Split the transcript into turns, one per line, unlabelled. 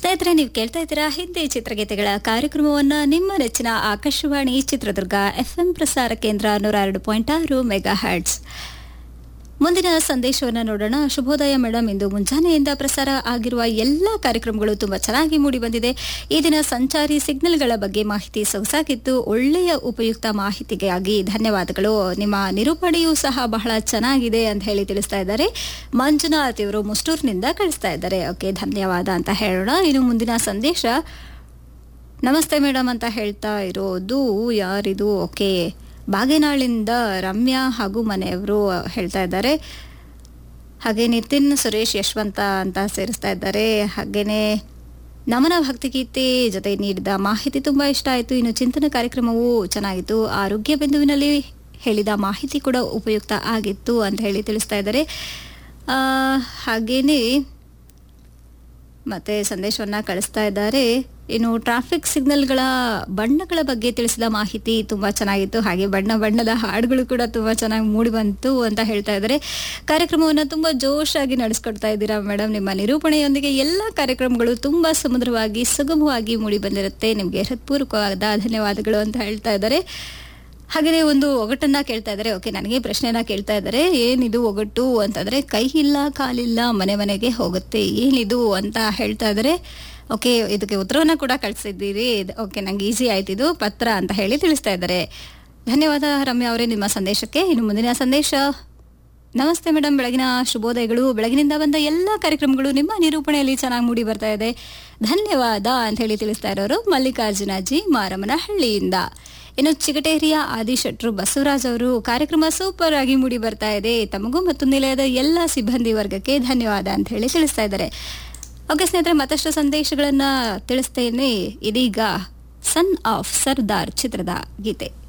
ಸ್ನೇಹಿತರೆ ನೀವು ಕೇಳ್ತಾ ಇದ್ದೀರಾ ಹಿಂದಿ ಚಿತ್ರಗೀತೆಗಳ ಕಾರ್ಯಕ್ರಮವನ್ನ ನಿಮ್ಮ ನೆಚ್ಚಿನ ಆಕಾಶವಾಣಿ ಚಿತ್ರದುರ್ಗ ಎಫ್ಎಂ ಪ್ರಸಾರ ಕೇಂದ್ರ ನೂರ ಎರಡು ಪಾಯಿಂಟ್ ಆರು ಮೆಗಾ ಹರ್ಟ್ಸ್ ಮುಂದಿನ ಸಂದೇಶವನ್ನು ನೋಡೋಣ ಶುಭೋದಯ ಮೇಡಮ್ ಇಂದು ಮುಂಜಾನೆಯಿಂದ ಪ್ರಸಾರ ಆಗಿರುವ ಎಲ್ಲ ಕಾರ್ಯಕ್ರಮಗಳು ತುಂಬಾ ಚೆನ್ನಾಗಿ ಮೂಡಿ ಬಂದಿದೆ ಈ ದಿನ ಸಂಚಾರಿ ಸಿಗ್ನಲ್ಗಳ ಬಗ್ಗೆ ಮಾಹಿತಿ ಸೊಗಸಾಗಿದ್ದು ಒಳ್ಳೆಯ ಉಪಯುಕ್ತ ಮಾಹಿತಿಗಾಗಿ ಧನ್ಯವಾದಗಳು ನಿಮ್ಮ ನಿರೂಪಣೆಯೂ ಸಹ ಬಹಳ ಚೆನ್ನಾಗಿದೆ ಅಂತ ಹೇಳಿ ತಿಳಿಸ್ತಾ ಇದ್ದಾರೆ ಮಂಜುನಾಥ್ ಇವರು ಮುಸ್ಟೂರ್ನಿಂದ ಕಳಿಸ್ತಾ ಇದ್ದಾರೆ ಓಕೆ ಧನ್ಯವಾದ ಅಂತ ಹೇಳೋಣ ಇನ್ನು ಮುಂದಿನ ಸಂದೇಶ ನಮಸ್ತೆ ಮೇಡಮ್ ಅಂತ ಹೇಳ್ತಾ ಇರೋದು ಯಾರಿದು ಓಕೆ ಬಾಗೇನಾಳಿಂದ ರಮ್ಯಾ ಹಾಗೂ ಮನೆಯವರು ಹೇಳ್ತಾ ಇದ್ದಾರೆ ಹಾಗೆ ನಿತಿನ್ ಸುರೇಶ್ ಯಶವಂತ ಅಂತ ಸೇರಿಸ್ತಾ ಇದ್ದಾರೆ ಹಾಗೇನೆ ನಮನ ಭಕ್ತಿಗೀತೆ ಜೊತೆ ನೀಡಿದ ಮಾಹಿತಿ ತುಂಬಾ ಇಷ್ಟ ಆಯಿತು ಇನ್ನು ಚಿಂತನ ಕಾರ್ಯಕ್ರಮವೂ ಚೆನ್ನಾಗಿತ್ತು ಆರೋಗ್ಯ ಬಿಂದುವಿನಲ್ಲಿ ಹೇಳಿದ ಮಾಹಿತಿ ಕೂಡ ಉಪಯುಕ್ತ ಆಗಿತ್ತು ಅಂತ ಹೇಳಿ ತಿಳಿಸ್ತಾ ಇದ್ದಾರೆ ಆ, ಹಾಗೇನೆ ಮತ್ತೆ ಸಂದೇಶವನ್ನ ಕಳಿಸ್ತಾ ಇದ್ದಾರೆ ಇನ್ನು ಟ್ರಾಫಿಕ್ ಸಿಗ್ನಲ್ಗಳ ಬಣ್ಣಗಳ ಬಗ್ಗೆ ತಿಳಿಸಿದ ಮಾಹಿತಿ ತುಂಬಾ ಚೆನ್ನಾಗಿತ್ತು ಹಾಗೆ ಬಣ್ಣ ಬಣ್ಣದ ಹಾಡುಗಳು ಕೂಡ ತುಂಬಾ ಚೆನ್ನಾಗಿ ಮೂಡಿ ಬಂತು ಅಂತ ಹೇಳ್ತಾ ಇದ್ದಾರೆ ಕಾರ್ಯಕ್ರಮವನ್ನು ತುಂಬಾ ಜೋಶಾಗಿ ನಡೆಸ್ಕೊಡ್ತಾ ಇದ್ದೀರಾ ಮೇಡಮ್ ನಿಮ್ಮ ನಿರೂಪಣೆಯೊಂದಿಗೆ ಎಲ್ಲ ಕಾರ್ಯಕ್ರಮಗಳು ತುಂಬಾ ಸುಮಧುರವಾಗಿ ಸುಗಮವಾಗಿ ಮೂಡಿ ಬಂದಿರುತ್ತೆ ನಿಮಗೆ ಹೃತ್ಪೂರ್ವಕವಾದ ಧನ್ಯವಾದಗಳು ಅಂತ ಹೇಳ್ತಾ ಇದ್ದಾರೆ ಹಾಗೆಯೇ ಒಂದು ಒಗಟನ್ನ ಕೇಳ್ತಾ ಇದ್ದಾರೆ ಓಕೆ ನನಗೆ ಪ್ರಶ್ನೆನ ಕೇಳ್ತಾ ಇದ್ದಾರೆ ಏನಿದು ಒಗಟು ಅಂತಂದ್ರೆ ಕೈ ಇಲ್ಲ ಕಾಲಿಲ್ಲ ಮನೆ ಮನೆಗೆ ಹೋಗುತ್ತೆ ಏನಿದು ಅಂತ ಹೇಳ್ತಾ ಇದ್ದಾರೆ ಓಕೆ ಇದಕ್ಕೆ ಉತ್ತರವನ್ನ ಕೂಡ ಕಳಿಸಿದ್ದೀರಿ ಓಕೆ ನಂಗೆ ಈಸಿ ಆಯ್ತಿದು ಪತ್ರ ಅಂತ ಹೇಳಿ ತಿಳಿಸ್ತಾ ಇದ್ದಾರೆ ಧನ್ಯವಾದ ರಮ್ಯಾ ಅವರೇ ನಿಮ್ಮ ಸಂದೇಶಕ್ಕೆ ಇನ್ನು ಮುಂದಿನ ಸಂದೇಶ ನಮಸ್ತೆ ಮೇಡಮ್ ಬೆಳಗಿನ ಶುಭೋದಯಗಳು ಬೆಳಗಿನಿಂದ ಬಂದ ಎಲ್ಲ ಕಾರ್ಯಕ್ರಮಗಳು ನಿಮ್ಮ ನಿರೂಪಣೆಯಲ್ಲಿ ಚೆನ್ನಾಗಿ ಮೂಡಿ ಬರ್ತಾ ಇದೆ ಧನ್ಯವಾದ ಅಂತ ಹೇಳಿ ತಿಳಿಸ್ತಾ ಇರೋರು ಮಲ್ಲಿಕಾರ್ಜುನ ಜಿ ಮಾರಮ್ಮನಹಳ್ಳಿಯಿಂದ ಇನ್ನು ಚಿಗಟೇರಿಯ ಆದಿಶೆಟ್ರು ಬಸವರಾಜ್ ಅವರು ಕಾರ್ಯಕ್ರಮ ಸೂಪರ್ ಆಗಿ ಮೂಡಿ ಬರ್ತಾ ಇದೆ ತಮಗೂ ಮತ್ತು ನಿಲಯದ ಎಲ್ಲ ಸಿಬ್ಬಂದಿ ವರ್ಗಕ್ಕೆ ಧನ್ಯವಾದ ಅಂತ ಹೇಳಿ ತಿಳಿಸ್ತಾ ಇದ್ದಾರೆ ಓಕೆ ಸ್ನೇಹಿತರೆ ಮತ್ತಷ್ಟು ಸಂದೇಶಗಳನ್ನ ತಿಳಿಸ್ತೇನೆ ಇದೀಗ ಸನ್ ಆಫ್ ಸರ್ದಾರ್ ಚಿತ್ರದ ಗೀತೆ